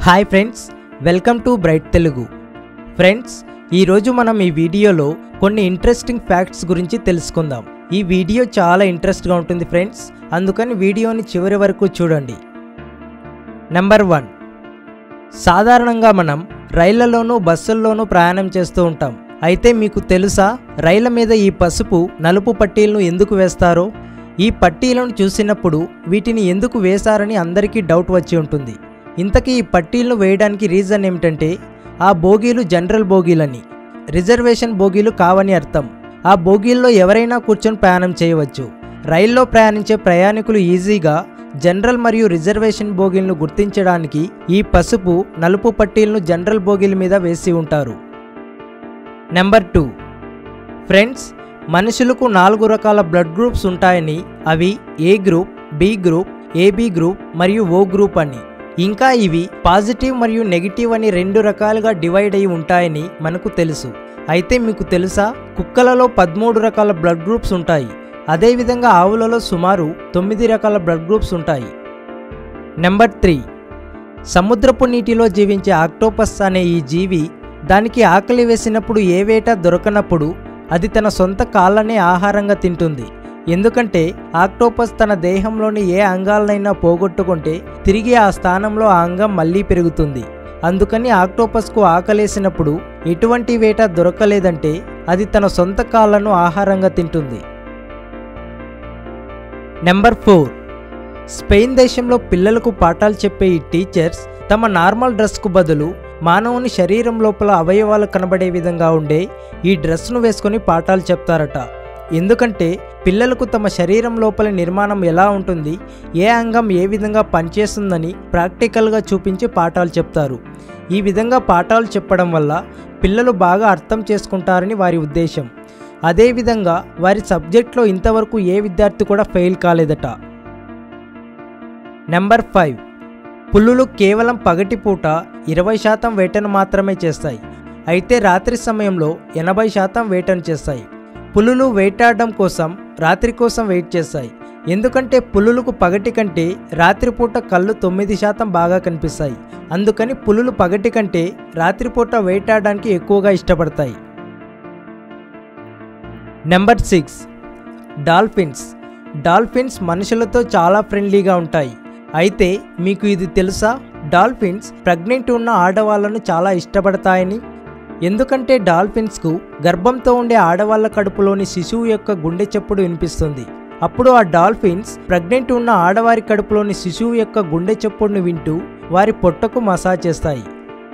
hi friends welcome to bright Telugu friends ఈరోజు మనం ఈ వీడియోలో కొన్ని ఇంట్రెస్టింగ్ ఫ్యాక్ట్స్ గురించి తెలుసుకుందాం ఈ వీడియో చాలా ఇంట్రెస్ట్గా ఉంటుంది ఫ్రెండ్స్ అందుకని వీడియోని చివరి వరకు చూడండి నెంబర్ వన్ సాధారణంగా మనం రైళ్లలోనూ బస్సుల్లోనూ ప్రయాణం చేస్తూ ఉంటాం అయితే మీకు తెలుసా రైళ్ల మీద ఈ పసుపు నలుపు పట్టీలను ఎందుకు వేస్తారో ఈ పట్టీలను చూసినప్పుడు వీటిని ఎందుకు వేశారని అందరికీ డౌట్ వచ్చి ఉంటుంది ఇంతకీ ఈ పట్టీలను వేయడానికి రీజన్ ఏమిటంటే ఆ బోగీలు జనరల్ బోగీలని రిజర్వేషన్ బోగీలు కావని అర్థం ఆ బోగీల్లో ఎవరైనా కూర్చొని ప్రయాణం చేయవచ్చు రైల్లో ప్రయాణించే ప్రయాణికులు ఈజీగా జనరల్ మరియు రిజర్వేషన్ బోగీలను గుర్తించడానికి ఈ పసుపు నలుపు పట్టీలను జనరల్ బోగీల మీద వేసి ఉంటారు నెంబర్ టూ ఫ్రెండ్స్ మనుషులకు నాలుగు రకాల బ్లడ్ గ్రూప్స్ ఉంటాయని అవి A group B group AB group మరియు ఓ గ్రూప్ అని ఇంకా ఇవి పాజిటివ్ మరియు నెగిటివ్ అని రెండు రకాలుగా డివైడ్ అయి ఉంటాయని మనకు తెలుసు అయితే మీకు తెలుసా కుక్కలలో పదమూడు రకాల బ్లడ్ గ్రూప్స్ ఉంటాయి అదేవిధంగా ఆవులలో సుమారు తొమ్మిది రకాల బ్లడ్ గ్రూప్స్ ఉంటాయి నెంబర్ త్రీ సముద్రపు నీటిలో జీవించే ఆక్టోపస్ అనే ఈ జీవి దానికి ఆకలి వేసినప్పుడు ఏ వేట దొరకనప్పుడు అది తన సొంత కాళ్ళనే ఆహారంగా తింటుంది ఎందుకంటే ఆక్టోపస్ తన దేహంలోని ఏ అంగాలనైనా పోగొట్టుకుంటే తిరిగి ఆ స్థానంలో ఆ అంగం మళ్ళీ పెరుగుతుంది అందుకని ఆక్టోపస్కు ఆకలేసినప్పుడు ఎటువంటి వేట దొరకలేదంటే అది తన సొంత కాళ్ళను ఆహారంగా తింటుంది నెంబర్ ఫోర్ స్పెయిన్ దేశంలో పిల్లలకు పాఠాలు చెప్పే ఈ టీచర్స్ తమ నార్మల్ డ్రెస్కు బదులు మానవుని శరీరం లోపల అవయవాలు కనబడే విధంగా ఉండే ఈ డ్రెస్ను వేసుకొని పాఠాలు చెప్తారట ఎందుకంటే పిల్లలకు తమ శరీరం లోపల నిర్మాణం ఎలా ఉంటుంది ఏ అంగం ఏ విధంగా పనిచేస్తుందని ప్రాక్టికల్గా చూపించి పాఠాలు చెప్తారు ఈ విధంగా పాఠాలు చెప్పడం వల్ల పిల్లలు బాగా అర్థం చేసుకుంటారని వారి ఉద్దేశం అదేవిధంగా వారి సబ్జెక్ట్లో ఇంతవరకు ఏ విద్యార్థి కూడా ఫెయిల్ కాలేదట నెంబర్ ఫైవ్ పుల్లులు కేవలం పగటిపూట ఇరవై శాతం వేటను మాత్రమే చేస్తాయి అయితే రాత్రి సమయంలో ఎనభై శాతం వేటను చేస్తాయి పులులు వేటాడడం కోసం రాత్రి కోసం వెయిట్ చేస్తాయి ఎందుకంటే పులులకు పగటి కంటే రాత్రిపూట కళ్ళు తొమ్మిది శాతం బాగా కనిపిస్తాయి అందుకని పులులు పగటి కంటే రాత్రిపూట వేటాడడానికి ఎక్కువగా ఇష్టపడతాయి నెంబర్ సిక్స్ డాల్ఫిన్స్ డాల్ఫిన్స్ మనుషులతో చాలా ఫ్రెండ్లీగా ఉంటాయి అయితే మీకు ఇది తెలుసా డాల్ఫిన్స్ ప్రెగ్నెంట్ ఉన్న ఆడవాళ్లను చాలా ఇష్టపడతాయని ఎందుకంటే డాల్ఫిన్స్కు గర్భంతో ఉండే ఆడవాళ్ల కడుపులోని శిశువు యొక్క గుండె చప్పుడు వినిపిస్తుంది అప్పుడు ఆ డాల్ఫిన్స్ ప్రెగ్నెంట్ ఉన్న ఆడవారి కడుపులోని శిశువు యొక్క గుండె చప్పుడును వింటూ వారి పొట్టకు మసాజ్ చేస్తాయి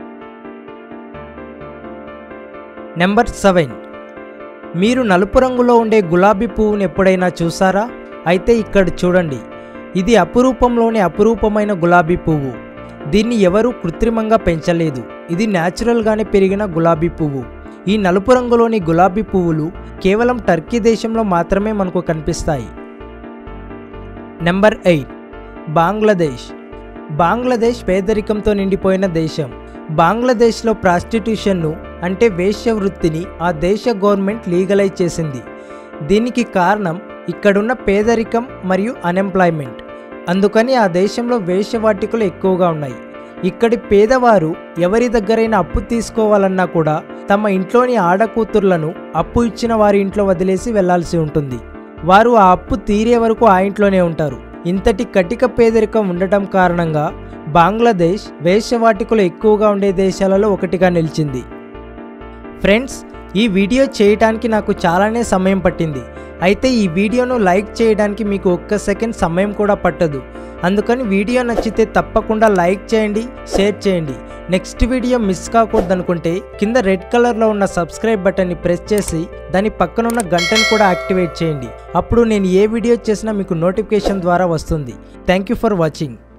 నెంబర్ సెవెన్ మీరు నలుపు రంగులో ఉండే గులాబీ పువ్వును ఎప్పుడైనా చూసారా అయితే ఇక్కడ చూడండి ఇది అపురూపంలోని అపురూపమైన గులాబీ పువ్వు దీన్ని ఎవరూ కృత్రిమంగా పెంచలేదు ఇది న్యాచురల్గానే పెరిగిన గులాబీ పువ్వు ఈ నలుపు రంగులోని గులాబీ పువ్వులు కేవలం టర్కీ దేశంలో మాత్రమే మనకు కనిపిస్తాయి నెంబర్ ఎయిట్ బంగ్లాదేశ్ బంగ్లాదేశ్ పేదరికంతో నిండిపోయిన దేశం బంగ్లాదేశ్లో ప్రాస్టిట్యూషన్ను అంటే వేశ్య వృత్తిని ఆ దేశ గవర్నమెంట్ లీగలైజ్ చేసింది దీనికి కారణం ఇక్కడున్న పేదరికం మరియు అన్ఎంప్లాయ్మెంట్ అందుకని ఆ దేశంలో వేశ్యవాటికలు ఎక్కువగా ఉన్నాయి ఇక్కడి పేదవారు ఎవరి దగ్గరైనా అప్పు తీసుకోవాలన్నా కూడా తమ ఇంట్లోని ఆడకూతుర్లను అప్పు ఇచ్చిన వారి ఇంట్లో వదిలేసి వెళ్లాల్సి ఉంటుంది వారు ఆ అప్పు తీరే వరకు ఆ ఇంట్లోనే ఉంటారు ఇంతటి కటిక పేదరికం ఉండటం కారణంగా బంగ్లాదేశ్ వేశ్యవాటికలు ఎక్కువగా ఉండే దేశాలలో ఒకటిగా నిలిచింది ఫ్రెండ్స్ ఈ వీడియో చేయడానికి నాకు చాలానే సమయం పట్టింది అయితే ఈ వీడియోను లైక్ చేయడానికి మీకు ఒక్క సెకండ్ సమయం కూడా పట్టదు అందుకని వీడియో నచ్చితే తప్పకుండా లైక్ చేయండి షేర్ చేయండి నెక్స్ట్ వీడియో మిస్ కాకూడదు అనుకుంటే కింద రెడ్ కలర్లో ఉన్న సబ్స్క్రైబ్ బటన్ని ప్రెస్ చేసి దాని పక్కనున్న గంటను కూడా యాక్టివేట్ చేయండి అప్పుడు నేను ఏ వీడియో చేసినా మీకు నోటిఫికేషన్ ద్వారా వస్తుంది థ్యాంక్ యూ ఫర్ వాచింగ్